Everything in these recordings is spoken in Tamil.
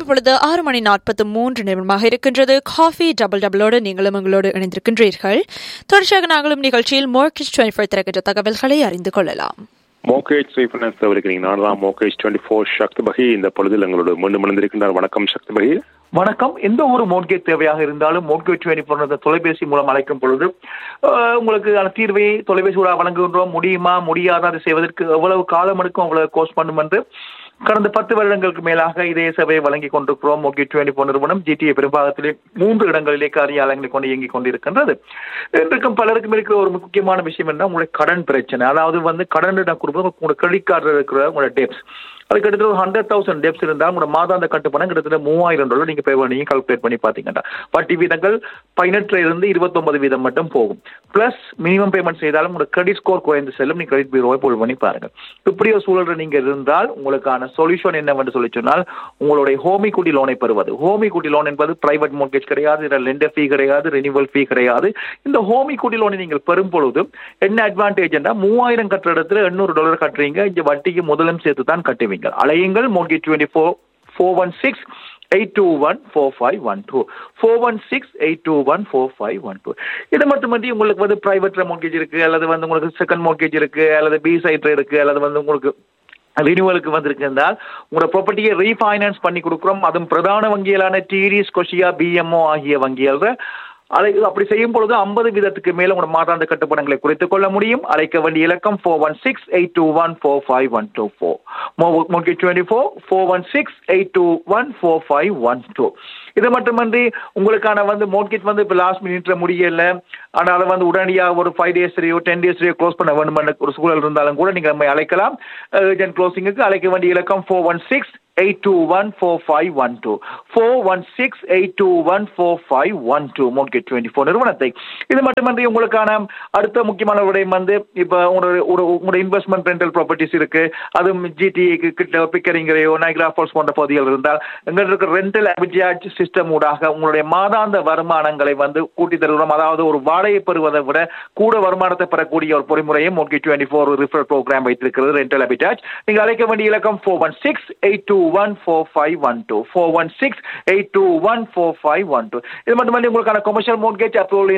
இப்பொழுது ஆறு மணி நாற்பத்து மூன்று நிமிடமாக இருக்கின்றது காஃபி டபுள் டபுளோடு நீங்களும் எங்களோடு இணைந்திருக்கின்றீர்கள் தொடர்ச்சியாக நாங்களும் நிகழ்ச்சியில் மோர்கிஸ் டுவெண்ட்டி ஃபோர் தரக்கின்ற தகவல்களை அறிந்து கொள்ளலாம் மோகேஜ் ரீஃபைனான்ஸ் தவிர்க்கிறீங்க நான் தான் மோகேஜ் டுவெண்ட்டி ஃபோர் சக்தி பகி இந்த பொழுதில் எங்களோட மீண்டும் இணைந்திருக்கின்றார் வணக்கம் சக்தி பகி வணக்கம் எந்த ஒரு மோட்கேஜ் தேவையாக இருந்தாலும் மோட்கேஜ் டுவெண்ட்டி ஃபோர் தொலைபேசி மூலம் அழைக்கும் பொழுது அஹ், உங்களுக்கு அந்த தீர்வை தொலைபேசி கூட வழங்குகின்றோம் முடியுமா முடியாதா அதை செய்வதற்கு எவ்வளவு காலம் எடுக்கும் அவ்வளவு கோர்ஸ் பண்ணும் என்று கடந்த பத்து வருடங்களுக்கு மேலாக இதே சேவையை வழங்கி கொண்டிருக்கிறோம் மோகே டுவெண்ட்டி ஃபோர் நிறுவனம் ஜிடிஏ பெரும்பாகத்திலே மூன்று இடங்களிலே காரியாலயங்களை கொண்டு இயங்கிக் கொண்டிருக்கின்றது இன்றைக்கும் பலருக்கும் இருக்கிற ஒரு முக்கியமான விஷயம் என்ன உங்களுடைய கடன் பிரச்சனை அதாவது வந்து கடன் கொடுப்பது உங்களோட கிரெடிட் கார்டில் இருக்கிற உங்களோட டெப்ஸ் அது கிட்டத்தட்ட ஒரு ஹண்ட்ரட் தௌசண்ட் டெப்ஸ் இருந்தால் உங்களோட மாதாந்த கட்டுப்பணம் கிட்டத்தட்ட மூவாயிரம் டாலர் நீங்க பே பண்ணி கால்குலேட் பண்ணி பார்த்தீங்கன்னா வட்டி வீதங்கள் பதினெட்டுல இருந்து இருபத்தொன்பது வீதம் மட்டும் போகும் பிளஸ் மினிமம் பேமெண்ட் செய்தாலும் உங்களோட கிரெடிட் ஸ்கோர் குறைந்து செல்லும் நீங்க கிரெடிட் பீரோவை போல் பண்ணி பாருங்க இப்படி ஒரு சூழல் நீங்க இருந்தால் உங்களுக்கான சொல்யூஷன் என்னவென்று சொல்லி சொன்னால் உங்களுடைய ஹோமி குடி லோனை பெறுவது ஹோமி குடி லோன் என்பது பிரைவேட் மோர்கேஜ் கிடையாது இதில் லெண்டர் ஃபீ கிடையாது ரெனிவல் ஃபீ கிடையாது இந்த ஹோமி குடி லோனை நீங்கள் பெறும் பொழுது என்ன அட்வான்டேஜ்னா மூவாயிரம் கட்டுற இடத்துல எண்ணூறு டாலர் கட்டுறீங்க இந்த வட்டிக்கு முதலும் சேர்த்து தான் கட்டுவீங்க அலையுங்கள் mortgage twenty four four one six eight two one four five one two four one six eight two one four five one two இது மட்டுமன்றி உங்களுக்கு வந்து பிரைவேட் மோர்கேஜ் இருக்கு அல்லது வந்து உங்களுக்கு செகண்ட் மோர்கேஜ் இருக்கு அல்லது பி சைட் இருக்கு அல்லது வந்து உங்களுக்கு ரினியூவலுக்கு வந்திருக்கின்றால் உங்களோட ப்ராப்பர்ட்டியை ரீஃபைனான்ஸ் பண்ணி கொடுக்குறோம் அதுவும் பிரதான வங்கிகளான டிடிஎஸ் கொஷியா பிஎம்ஓ ஆகிய வங்கிகள் அதை அப்படி செய்யும் பொழுது ஐம்பது வீதத்துக்கு மேல உங்களோட மாதாந்த கட்டுப்பணங்களை குறைத்துக் கொள்ள முடியும் அழைக்க வேண்டிய இலக்கம் four one six eight two one four five one two four மோகி twenty four four one six eight two one four five one two இது மட்டுமன்றி உங்களுக்கான வந்து மோட்கேஜ் வந்து இப்போ லாஸ்ட் மினிட்ல முடியல ஆனால் அதை வந்து உடனடியாக ஒரு ஃபைவ் டேஸ்லயோ டென் டேஸ்லயோ க்ளோஸ் பண்ண வேண்டும் என்ற ஒரு சூழல் இருந்தாலும் கூட நீங்கள் நம்மை அழைக்கலாம் ஏஜென்ட் க்ளோசிங்குக்கு அழைக்க வேண்டிய இலக்கம் four one six eight two one four five one two four one six eight two one four five one two mortgage twenty four நிறுவனத்தை இது மட்டுமன்றி உங்களுக்கான அடுத்த முக்கியமான விடயம் வந்து இப்போ உங்களோட ஒரு உங்களோட இன்வெஸ்ட்மெண்ட் ரெண்டல் ப்ராப்பர்ட்டிஸ் இருக்கு அதுவும் ஜிடிஏக்கு கிட்ட பிக்கரிங்கரையோ நைக்ரா ஃபால்ஸ் போன்ற பகுதிகள் இருந்தால் எங்களுக்கு இருக்கிற ரெண்டல் அபிஜாஜ் சிஸ்டம் ஊடாக உங்களுடைய மாதாந்த வருமானங்களை வந்து கூட்டி தருகிறோம் அதாவது ஒரு வாடகை பெறுவதை விட கூட வருமானத்தை பெறக்கூடிய ஒரு பொறிமுறையை mortgage twenty four refer programme வைத்திருக்கிறது ரெண்டல் அபிஜாஜ் நீங்கள் அழைக்க வேண்டிய இலக்கம் four one six eight two one four five one two four one six eight two one four five one two இது மட்டுமல்ல உங்களுக்கான commercial mortgage approval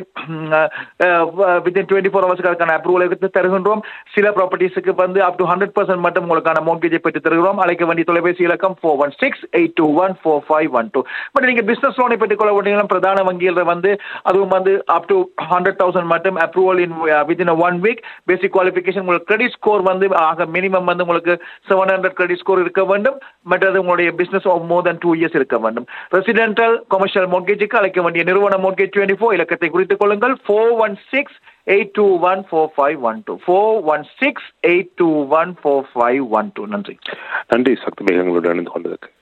within twenty four ஹவர்ஸ்க்கு அதுக்கான அப்ரூவல் எடுத்து தருகின்றோம் சில ப்ராப்பர்ட்டிஸுக்கு வந்து அப் டு ஹண்ட்ரட் பர்சன்ட் மட்டும் உங்களுக்கான மோட்கேஜை பெற்று தருகிறோம் அழைக்க வேண்டிய தொலைபேசி இலக்கம் four one six eight two one four five one two but நீங்கள் பிசினஸ் லோனை பெற்றுக்கொள்ள வேண்டிய பிரதான வங்கியில் வந்து அதுவும் வந்து அப் டு ஹண்ட்ரட் தௌசண்ட் மட்டும் approval in within one week basic qualification உங்களுக்கு கிரெடிட் ஸ்கோர் வந்து ஆக மினிமம் வந்து உங்களுக்கு செவன் ஹண்ட்ரட் கிரெடிட் ஸ்கோர் இருக்க வேண்டும் மற்றது உங்களுடைய business of more than two years இருக்க வேண்டும் ரெசிடென்டல் கமர்ஷியல் மோட்கேஜுக்கு அழைக்க வேண்டிய நிறுவன மோட்கேஜ் டுவெண்ட்டி ஃபோர் இலக்கத்தை குறித்துக் கொள்ளுங்கள் four one six eight two one four five one two four one six eight two one four five one two நன்றி நன்றி சக்தி பகி எங்களோட இணைந்து கொண்டதுக்கு